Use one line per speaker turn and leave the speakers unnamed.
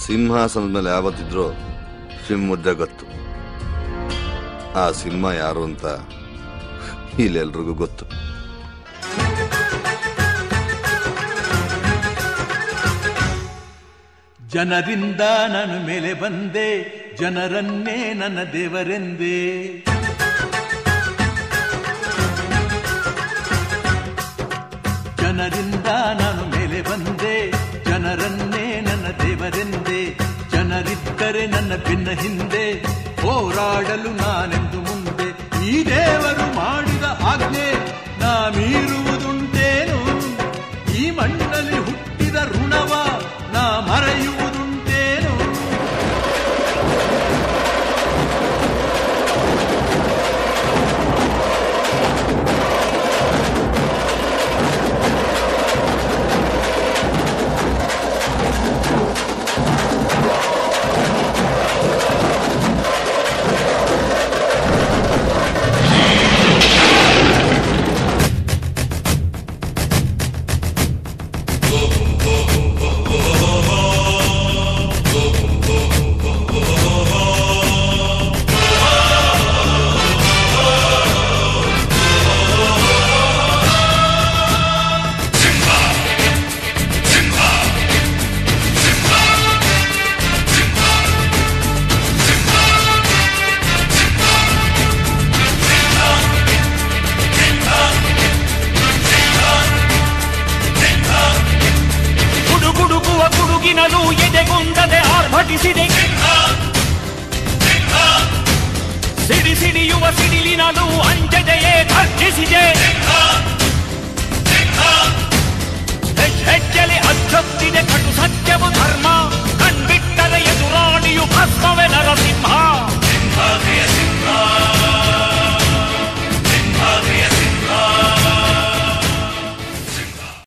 ಸಿಂಹಾಸನದ ಮೇಲೆ ಯಾವತ್ತಿದ್ರು ಸಿಂಹದ್ದೇ ಗೊತ್ತು ಆ ಸಿಂಹ ಯಾರು ಅಂತ ಇಲ್ಲೆಲ್ರಿಗೂ ಗೊತ್ತು
ಜನರಿಂದ ನಾನು ಮೇಲೆ ಬಂದೆ ಜನರನ್ನೇ ನನ್ನ ದೇವರೆಂದೇ ಜನರಿಂದ ನಾನು ಮೇಲೆ ಬಂದೆ ಜನರನ್ನೇ ನನ್ನ ದೇವರೆಂದೆ ಜನರಿದ್ದರೆ ನನ್ನ ಬೆನ್ನ ಹಿಂದೆ ಹೋರಾಡಲು ನಾನೆಂದು ಮುಂದೆ ಈ ದೇವರು ಮಾಡಿದ ಆಜ್ಞೆ ನಾ ಮೀರುವುದುಂಟೇನು ಈ ಮಣ್ಣಲ್ಲಿ ಹುಟ್ಟಿದ ಋಣವ ನಾ ಮರೆಯುವುದುಂಟೇನು
ಗುಡುಗುಡುಗುವ ಗುಡುಗಿನಲು ಎದೆಗುಂದದೆ ಆರ್ಭಟಿಸಿದೆ ಸಿಡಿ ಸಿಡಿಯುವ ಸಿಡಿಲಿನಲು ಅಂಜದೆಯೇ ಧರ್ಜಿ